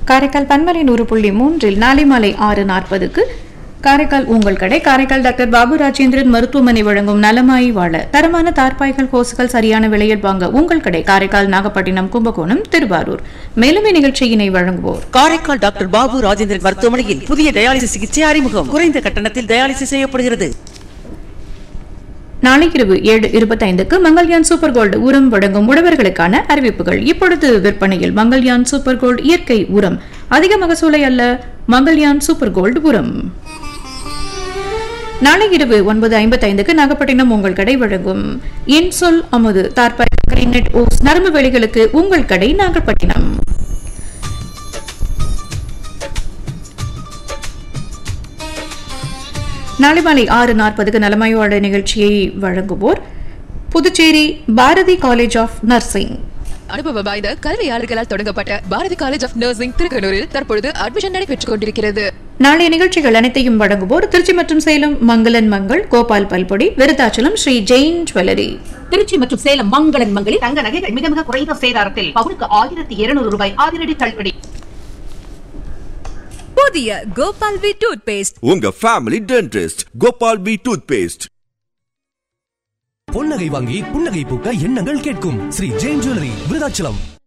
காரைக்கால் பன்மலை நூறு புள்ளி மூன்றில் நாளை மாலை ஆறு நாற்பதுக்கு காரைக்கால் உங்கள் கடை காரைக்கால் டாக்டர் பாபு ராஜேந்திரன் மருத்துவமனை வழங்கும் நலமாய் வாழ தரமான தார்பாய்கள் கோசுகள் சரியான விலையில் வாங்க உங்கள் கடை காரைக்கால் நாகப்பட்டினம் கும்பகோணம் திருவாரூர் மேலும் இந்நிகழ்ச்சியினை வழங்குவோர் காரைக்கால் டாக்டர் பாபு ராஜேந்திரன் மருத்துவமனையில் புதிய டயாலிசிஸ் சிகிச்சை அறிமுகம் குறைந்த கட்டணத்தில் டயாலிசிஸ் செய்யப்படுகிறது நாளை இரவு ஏழு இருபத்தைந்துக்கு மங்கள்யான் சூப்பர் கோல்டு உரம் வழங்கும் உழவர்களுக்கான அறிவிப்புகள் இப்பொழுது விற்பனையில் மங்கள்யான் சூப்பர் கோல்டு இயற்கை உரம் அதிக மகசூலை அல்ல மங்கள்யான் சூப்பர் கோல்டு உரம் நாளை இரவு ஒன்பது ஐம்பத்தைந்துக்கு நாகப்பட்டினம் உங்கள் கடை வழங்கும் இன்சொல் அமுது தார்பாய் கிரீனெட் ஓஸ் நரம்பு வேலிகளுக்கு உங்கள் கடை நாகப்பட்டினம் நாளை மாலை ஆறு நாற்பதுக்கு நலமாயோட நிகழ்ச்சியை வழங்குவோர் Puducherry Bharathi college of nursing அனுபவம் வாய்ந்த கல்வியாளர்களால் தொடங்கப்பட்ட பாரதி காலேஜ் ஆஃப் நர்சிங் திருக்கனூரில் தற்பொழுது அட்மிஷன் நடைபெற்றுக் கொண்டிருக்கிறது நாளைய நிகழ்ச்சிகள் அனைத்தையும் வழங்குவோர் திருச்சி மற்றும் சேலம் மங்களன் மங்கள் கோபால் பல்பொடி விருத்தாச்சலம் ஸ்ரீ ஜெயின் ஜுவல்லரி திருச்சி மற்றும் சேலம் மங்களன் மங்களில் தங்க நகைகள் மிக மிக குறைந்த சேதாரத்தில் பவுனுக்கு ஆயிரத்தி இருநூறு ரூபாய் அதிரடி தள்ளுபடி புதிய கோபால் வி டூத் பேஸ்ட் உங்க ஃபேமிலி டென்டிஸ்ட் கோபால் பி டூத் பேஸ்ட் பொன்னகை வாங்கி புன்னகை பூக்க எண்ணங்கள் கேட்கும் ஸ்ரீ ஜெயின் ஜுவல்லரி விருதாச்சலம்